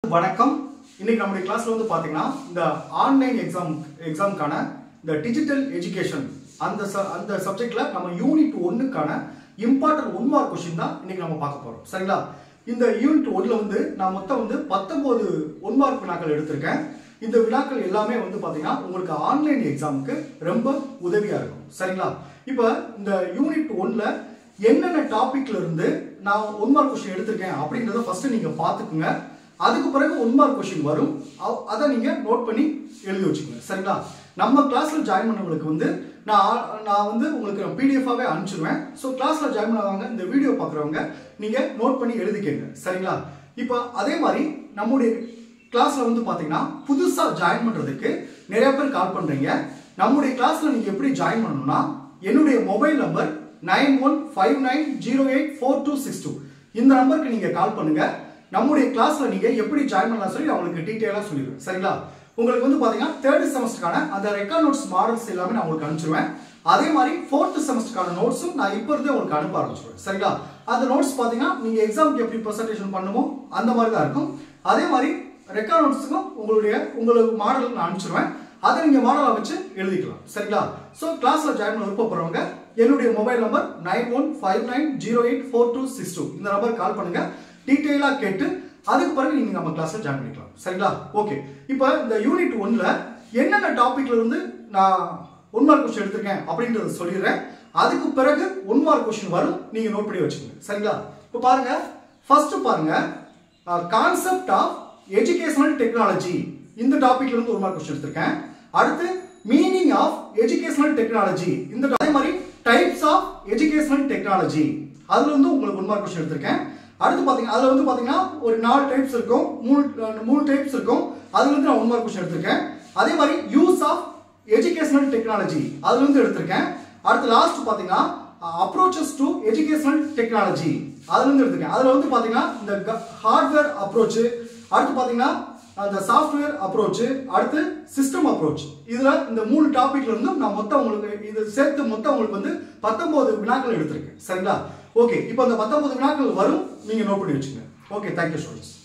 வணக்கம் இன்னைக்கு நம்முடைய கிளாஸ்ல வந்து பாத்தீங்கன்னா இந்த ஆன்லைன் எக்ஸாம் எக்ஸாமுக்கான இந்த டிஜிட்டல் எஜுகேஷன் அந்த ச- அந்த சப்ஜெக்ட்ல நம்ம யூனிட் ஒன்னுக்கான இம்பார்ட்டன்ட் ஒன் மார்க் கொஸ்டின் தான் இன்னைக்கு நம்ம பார்க்க போறோம் சரிங்களா இந்த யூனிட் ஒன்ல வந்து நான் மொத்தம் வந்து பத்தொன்பது ஒன் மார்க் வினாக்கள் எடுத்திருக்கேன் இந்த வினாக்கள் எல்லாமே வந்து பாத்தீங்கன்னா உங்களுக்கு ஆன்லைன் எக்ஸாமுக்கு ரொம்ப உதவியா இருக்கும் சரிங்களா இப்போ இந்த யூனிட் ஒன்ல என்னென்ன டாபிக்ல இருந்து நான் ஒன் மார்க் கொஸ்டின் எடுத்திருக்கேன் அப்படின்றத ஃபர்ஸ்ட் நீங்க பாத்துக்குங்க அதுக்கு பிறகு ஒன் மார்க் கொஸ்டின் வரும் அவ்- அதை நீங்க நோட் பண்ணி எழுதி வச்சுக்கோங்க சரிங்களா நம்ம கிளாஸ்ல ஜாயின் பண்ணவங்களுக்கு வந்து நான் ஆ- நான் வந்து உங்களுக்கு பிடிஎஃபாவே அனுப்பிச்சிடுவேன் ஸோ கிளாஸ்ல ஜாயின் பண்ணவங்க இந்த வீடியோ பார்க்குறவங்க நீங்க நோட் பண்ணி எழுதிக்கங்க சரிங்களா இப்போ அதே மாதிரி நம்முடைய கிளாஸ்ல வந்து பாத்தீங்கன்னா புதுசா ஜாயின் பண்றதுக்கு நிறைய பேர் கால் பண்றீங்க நம்முடைய கிளாஸ்ல நீங்க எப்படி ஜாயின் பண்ணணும்னா என்னுடைய mobile number nine one five nine zero eight four two six two இந்த நம்பருக்கு நீங்க கால் பண்ணுங்க நம்முடைய கிளாஸ்ல நீங்க எப்படி ஜாயின் பண்ணலாம் சொல்லி நான் உங்களுக்கு டீட்டெயிலாக சொல்லிடுவேன் சரிங்களா உங்களுக்கு வந்து பாத்தீங்கன்னா தேர்ட் செமஸ்டருக்கான அந்த ரெக்கார்ட் நோட்ஸ் மாடல்ஸ் எல்லாமே நான் உங்களுக்கு அனுப்பிச்சிருவேன் அதே மாதிரி ஃபோர்த் செமஸ்டருக்கான நோட்ஸும் நான் இப்போ இருந்தே உங்களுக்கு அனுப்ப ஆரம்பிச்சிருவேன் சரிங்களா அந்த நோட்ஸ் பாத்தீங்கன்னா நீங்க எக்ஸாமுக்கு எப்படி ப்ரெசன்டேஷன் பண்ணுமோ அந்த மாதிரி தான் இருக்கும் அதே மாதிரி ரெக்கார்ட் நோட்ஸுக்கும் உங்களுடைய உங்களுக்கு மாடல் நான் அனுப்பிச்சிருவேன் அதை நீங்க மாடலை வச்சு எழுதிக்கலாம் சரிங்களா ஸோ கிளாஸ்ல ஜாயின் பண்ண விருப்பப்படுறவங்க என்னுடைய mobile number nine one five nine zero eight four two six two இந்த நம்பர் கால் பண்ணுங்க டீட்டெயிலாக கேட்டு அதுக்கு பிறகு நீங்க நம்ம கிளாஸ்ல ஜாயின் பண்ணிக்கலாம் சரிங்களா ஓகே இப்போ இந்த யூனிட் ஒன்ல என்னென்ன டாபிக்ல இருந்து நான் ஒன் மார்க் கொஸ்டின் எடுத்திருக்கேன் அப்படின்றத சொல்லிடுறேன் அதுக்கு பிறகு ஒன் மார்க் கொஸ்டின் வரும் நீங்க நோட் பண்ணி வச்சுக்கோங்க சரிங்களா இப்போ பாருங்க ஃபர்ஸ்ட் பாருங்க கான்செப்ட் ஆஃப் எஜுகேஷனல் டெக்னாலஜி இந்த டாபிக்ல இருந்து ஒரு மார்க் கொஸ்டின் எடுத்திருக்கேன் அடுத்து மீனிங் ஆஃப் எஜுகேஷனல் டெக்னாலஜி இந்த அதே மாதிரி டைப்ஸ் ஆஃப் எஜுகேஷனல் டெக்னாலஜி அதுல இருந்து உங்களுக்கு ஒன் மார்க் கொஸ்டின் எடுத்திருக்கேன் அடுத்து பாத்தீங்க அதுல வந்து பாத்தீங்கன்னா ஒரு நாலு டைப்ஸ் இருக்கும் மூணு அஹ், மூணு டைப்ஸ் இருக்கும் அதுல இருந்து நான் ஒன் மார்க் கொஸ்டின் எடுத்திருக்கேன் அதே மாதிரி யூஸ் ஆஃப் எஜுகேஷனல் டெக்னாலஜி அதுல இருந்து எடுத்திருக்கேன் அடுத்து லாஸ்ட் பாத்தீங்கன்னா அப்ரோச்சஸ் டு எஜுகேஷனல் டெக்னாலஜி அதுல இருந்து எடுத்திருக்கேன் அதுல வந்து பாத்தீங்கன்னா இந்த ஹார்ட்வேர் அப்ரோச் அடுத்து பாத்தீங்கன்னா அந்த சாஃப்ட்வேர் அப்ரோச் அடுத்து சிஸ்டம் அப்ரோச் இதுல இந்த மூணு டாபிக்ல இருந்து நான் மொத்தம் உங்களுக்கு இது சேர்த்து மொத்தம் உங்களுக்கு வந்து பத்தொன்பது வினாக்கள் எடுத்திருக்கேன் சரிங்களா ஓகே இப்போ அந்த பத்தொன்பது வினாக்கள் வரும் நீங்க நோட் பண்ணி வச்சுங்க ஓகே தேங்க்யூ ஸ்டூடெண்ட்ஸ்